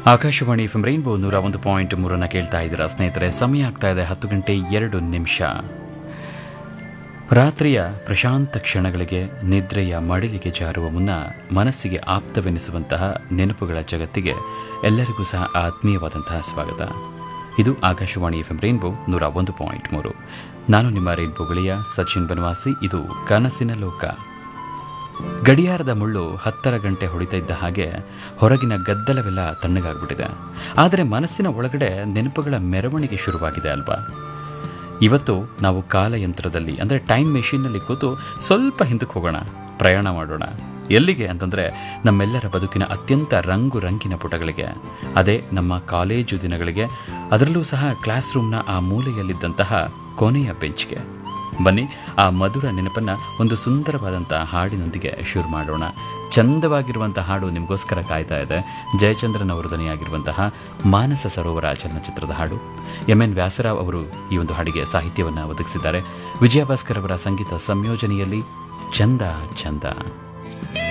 Akashvani F rainbow ನೂರ ಒಂದು point ಮೂರನ್ನ ಕೇಳ್ತಾ ಇದ್ದೀರಾ ಸ್ನೇಹಿತರೆ ಸಮಯ ಆಗ್ತಾ ಇದೆ ಹತ್ತು ಗಂಟೆ ಎರಡು ನಿಮಿಷ ರಾತ್ರಿಯ ಪ್ರಶಾಂತ ಕ್ಷಣಗಳಿಗೆ ನಿದ್ರೆಯ ಮಡಿಲಿಗೆ ಜಾರುವ ಮುನ್ನ ಮನಸ್ಸಿಗೆ ಆಪ್ತವೆನಿಸುವಂತಹ ನೆನಪುಗಳ ಜಗತ್ತಿಗೆ ಎಲ್ಲರಿಗೂ ಸಹ ಆತ್ಮೀಯವಾದಂತಹ ಸ್ವಾಗತ ಇದು ಆಕಾಶವಾಣಿ ಎಫ್ ರೈನ್ಬೋ ನೂರ ಒಂದು ಪಾಯಿಂಟ್ ಮೂರು ನಾನು ನಿಮ್ಮ ರೈನ್ಬೋ ಗೆಳೆಯ ಸಚಿನ್ ಬನವಾಸಿ ಇದು ಕನಸಿನ ಲೋಕ ಗಡಿಯಾರದ ಮುಳ್ಳು ಹತ್ತರ ಗಂಟೆ ಹೊಡಿತಾ ಇದ್ದ ಹಾಗೆ ಹೊರಗಿನ ಗದ್ದಲವೆಲ್ಲ ತಣ್ಣಗಾಗ್ಬಿಟ್ಟಿದೆ ಆದರೆ ಮನಸ್ಸಿನ ಒಳಗಡೆ ನೆನಪುಗಳ ಮೆರವಣಿಗೆ ಶುರುವಾಗಿದೆ ಅಲ್ವಾ ಇವತ್ತು ನಾವು ಕಾಲಯಂತ್ರದಲ್ಲಿ ಅಂದರೆ ಟೈಮ್ ಮೆಷಿನ್ನಲ್ಲಿ ಕೂತು ಸ್ವಲ್ಪ ಹಿಂದಕ್ಕೆ ಹೋಗೋಣ ಪ್ರಯಾಣ ಮಾಡೋಣ ಎಲ್ಲಿಗೆ ಅಂತಂದರೆ ನಮ್ಮೆಲ್ಲರ ಬದುಕಿನ ಅತ್ಯಂತ ರಂಗು ರಂಗಿನ ಪುಟಗಳಿಗೆ ಅದೇ ನಮ್ಮ ಕಾಲೇಜು ದಿನಗಳಿಗೆ ಅದರಲ್ಲೂ ಸಹ ಕ್ಲಾಸ್ ರೂಮ್ನ ಆ ಮೂಲೆಯಲ್ಲಿದ್ದಂತಹ ಕೊನೆಯ ಬೆಂಚ್ಗೆ ಬನ್ನಿ ಆ ಮಧುರ ನೆನಪನ್ನು ಒಂದು ಸುಂದರವಾದಂಥ ಹಾಡಿನೊಂದಿಗೆ ಶುರು ಮಾಡೋಣ ಚಂದವಾಗಿರುವಂಥ ಹಾಡು ನಿಮಗೋಸ್ಕರ ಕಾಯ್ತಾ ಇದೆ ಜಯಚಂದ್ರನ್ ಅವರ ಧ್ವನಿಯಾಗಿರುವಂತಹ ಮಾನಸ ಸರೋವರ ಚಲನಚಿತ್ರದ ಹಾಡು ಎಂ ಎನ್ ವ್ಯಾಸರಾವ್ ಅವರು ಈ ಒಂದು ಹಾಡಿಗೆ ಸಾಹಿತ್ಯವನ್ನು ಒದಗಿಸಿದ್ದಾರೆ ವಿಜಯ ಭಾಸ್ಕರ್ ಅವರ ಸಂಗೀತ ಸಂಯೋಜನೆಯಲ್ಲಿ ಚಂದ ಚಂದ